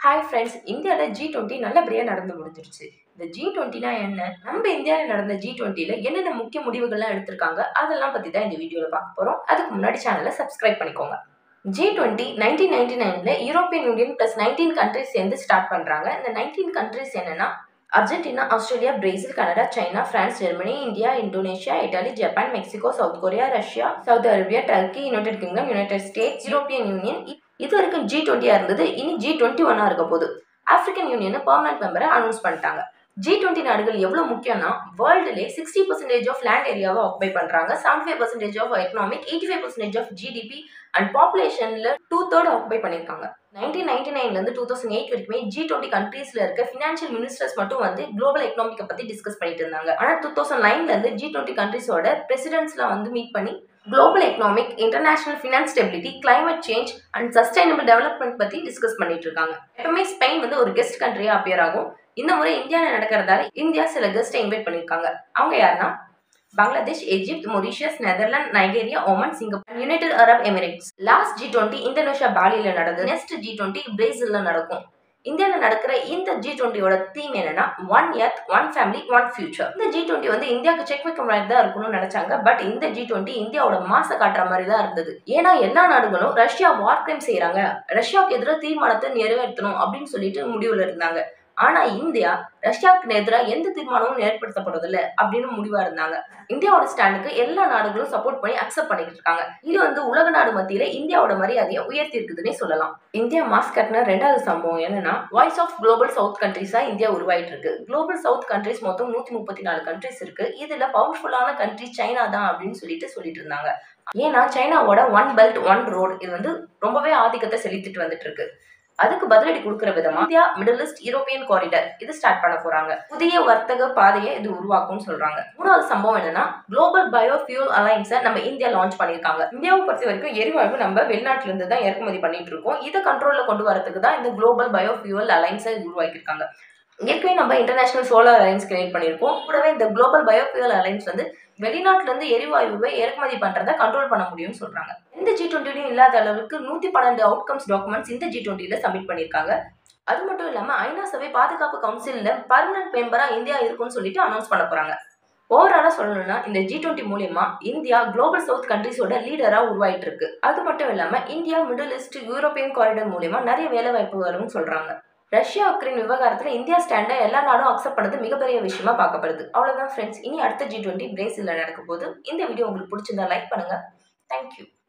hi friends இந்தியாவில் G twenty நல்லபடியாக நடந்து முடிஞ்சிருச்சு இந்த ஜி டுவெண்ட்டினா என்ன நம்ம இந்தியாவில் நடந்த ஜி டுவெண்ட்டியில் என்னென்ன முக்கிய முடிவுகள்லாம் எடுத்திருக்காங்க அதெல்லாம் பற்றி தான் இந்த வீடியோவில் பார்க்க போகிறோம் அதுக்கு முன்னாடி சேனலை சப்ஸ்கிரைப் பண்ணிக்கோங்க ஜி டுவெண்ட்டி நைன்டீன் நைன்டி நைனில் European Union plus nineteen countries சேர்ந்து ஸ்டார்ட் பண்ணுறாங்க இந்த நைன்டீன் கண்ட்ரிஸ் என்னென்னா Argentina Australia Brazil Canada China France Germany India Indonesia Italy Japan Mexico South Korea Russia Saudi Arabia Turkey United Kingdom United States European Union இது வரைக்கும் G டுவெண்ட்டியாக இருந்தது இனி G twenty ஒன்னாக இருக்க போகுது ஆப்பிரிக்கன் யூனியனை பர்மனன்ட் மெம்பரை அனௌன்ஸ் பண்ணிட்டாங்க ஜி டுவெண்ட்டி நாடுகள் எவ்வளோ முக்கியம்னா வேர்ல்டுலே சிக்ஸ்டி பர்சன்டேஜ் ஆஃப் லேண்ட் ஏரியாவை ஆக்குபை பண்ணுறாங்க seventy five percentage of economic eighty five percentage of GDP and பாப்புலேஷனில் டூ தேர்ட் ஆக்குபை பண்ணியிருக்காங்க நைன்டீன் நைன்டி நைன்லேருந்து டூ தௌசண்ட் எயிட் வரைக்குமே ஜி டுவெண்ட்டி கண்ட்ரீஸில் இருக்க ஃபினான்ஷியல் மினிஸ்டர்ஸ் மட்டும் வந்து குளோபல் எக்கனாமிக்கை பற்றி டிஸ்கஸ் பண்ணிட்டு இருந்தாங்க ஆனால் டூ தௌசண்ட் நைன்லேருந்து ஜி டுவெண்ட்டி கண்ட்ரீஸோட பிரசிடென்ட்ஸ்லாம் வந்து மீட் பண்ணி global economic international finance stability climate change and sustainable development பற்றி டிஸ்கஸ் பண்ணிட்டு இருக்காங்க எப்பவுமே ஸ்பெயின் வந்து ஒரு கெஸ்ட் கண்ட்ரியாக அப்பியர் ஆகும் இந்த முறை இந்தியாவில் நடக்கிறதால இந்தியா சில கெஸ்ட்டை இன்வைட் பண்ணியிருக்காங்க அவங்க யாருன்னா Bangladesh Egypt Mauritius Netherlands Nigeria Oman Singapore United Arab Emirates last G twenty Indonesia பாலியில் நடந்தது நெக்ஸ்ட் ஜி டுவெண்ட்டி பிரேசிலில் நடக்கும் இந்தியாவில் நடக்கிற இந்த ஜி டுவெண்ட்டியோட தீம் என்னன்னா one earth one family one future இந்த ஜி டுவெண்ட்டி வந்து இந்தியாவுக்கு செக் வைக்க மாதிரி தான் இருக்கணும்னு நினைச்சாங்க பட் இந்த ஜி டுவெண்ட்டி இந்தியாவோட மாச காட்டுற மாதிரி தான் இருந்தது ஏன்னா எல்லா நாடுகளும் ரஷ்யா வார் கிரைம் செய்யறாங்க ரஷ்யாவுக்கு எதிராக தீர்மானத்தை நிறைவேற்றணும் அப்படின்னு சொல்லிட்டு முடிவுல இருந்தாங்க ஆனா இந்தியா ரஷ்யாவுக்கு எதிராக எந்த தீர்மானமும் ஏற்படுத்தப்படுறதில்ல அப்படின்னு முடிவா இருந்தாங்க இந்தியாவோட ஸ்டாண்டுக்கு எல்லா நாடுகளும் சப்போர்ட் பண்ணி அக்செப்ட் பண்ணிட்டு இருக்காங்க இது வந்து உலக நாடு மத்தியில இந்தியாவோட மரியாதையை உயர்த்தி இருக்குதுன்னே சொல்லலாம் இந்தியா மாஸ் கட்டின ரெண்டாவது சம்பவம் என்னன்னா வாய்ஸ் ஆஃப் குளோபல் சவுத் கண்ட்ரிஸா இந்தியா உருவாயிட்டு இருக்கு குளோபல் சவுத் கண்ட்ரிஸ் மொத்தம் நூத்தி முப்பத்தி நாலு கண்ட்ரிஸ் இருக்கு இதுல பவர்ஃபுல்லான கண்ட்ரி சைனா தான் அப்படின்னு சொல்லிட்டு சொல்லிட்டு இருந்தாங்க ஏன்னா சைனாவோட ஒன் பெல்ட் ஒன் ரோடு இது வந்து ரொம்பவே ஆதிக்கத்தை செலுத்திட்டு வந்துட்டு இருக்கு அதுக்கு பதிலடி கொடுக்குற விதமா India middle east European corridor இது ஸ்டார்ட் பண்ண போறாங்க புதிய வர்த்தக பாதையை இது உருவாக்கும்னு சொல்றாங்க மூணாவது சம்பவம் என்னன்னா குளோபல் பயோ ஃபியூல் அலைன்ஸை நம்ம இந்தியா லான்ச் பண்ணியிருக்காங்க இந்தியாவை பொறுத்த வரைக்கும் எரிவாயு நம்ம வெளிநாட்டுல இருந்து தான் இறக்குமதி பண்ணிட்டு இருக்கோம் இதை கண்ட்ரோல்ல கொண்டு வரதுக்கு தான் இந்த குளோபல் பயோ ஃபியூல் அலைன்ஸை உருவாக்கியிருக்காங்க ஏற்கனவே நம்ம இன்டர்நேஷனல் சோலார் அலைன்ஸ் கிரியேட் பண்ணியிருக்கோம் கூடவே இந்த குளோபல் பயோஃபியூல் அலைன்ஸ் வந்து வெளிநாட்டுல இருந்து எரிவாயுவை இறக்குமதி பண்றதை கண்ட்ரோல் பண்ண முடியும்னு சொல்றாங்க இந்த ஜி டுவெண்ட்டிலையும் இல்லாத அளவுக்கு நூத்தி பன்னெண்டு அவுட்கம்ஸ் டாக்குமெண்ட்ஸ் இந்த ஜி டுவெண்ட்டில சப்மிட் பண்ணியிருக்காங்க அது மட்டும் இல்லாம ஐநா சபை பாதுகாப்பு கவுன்சில்ல பர்மனன்ட் மெம்பரா இந்தியா இருக்கும்னு சொல்லிட்டு அனௌன்ஸ் பண்ண போறாங்க ஓவராலா சொல்லணும்னா இந்த ஜி டுவெண்ட்டி மூலியமா இந்தியா குளோபல் சவுத் கண்ட்ரிஸோட லீடரா உருவாயிட்டு இருக்கு அது மட்டும் இல்லாம India middle east European corridor மூலியமா நிறைய வேலை வாய்ப்பு வரும்னு சொல்றாங்க ரஷ்யா உக்ரைன் விவகாரத்தில் இந்தியா ஸ்டாண்டை எல்லா நாடும் அக்செப்ட் பண்ணது மிகப்பெரிய விஷயமா பார்க்கப்படுது அவ்வளோதான் ஃப்ரெண்ட்ஸ் இனி அடுத்த ஜி டுவெண்ட்டி பிரேசிலில் நடக்கும் போது இந்த வீடியோ உங்களுக்கு பிடிச்சிருந்தா லைக் பண்ணுங்க தேங்க்யூ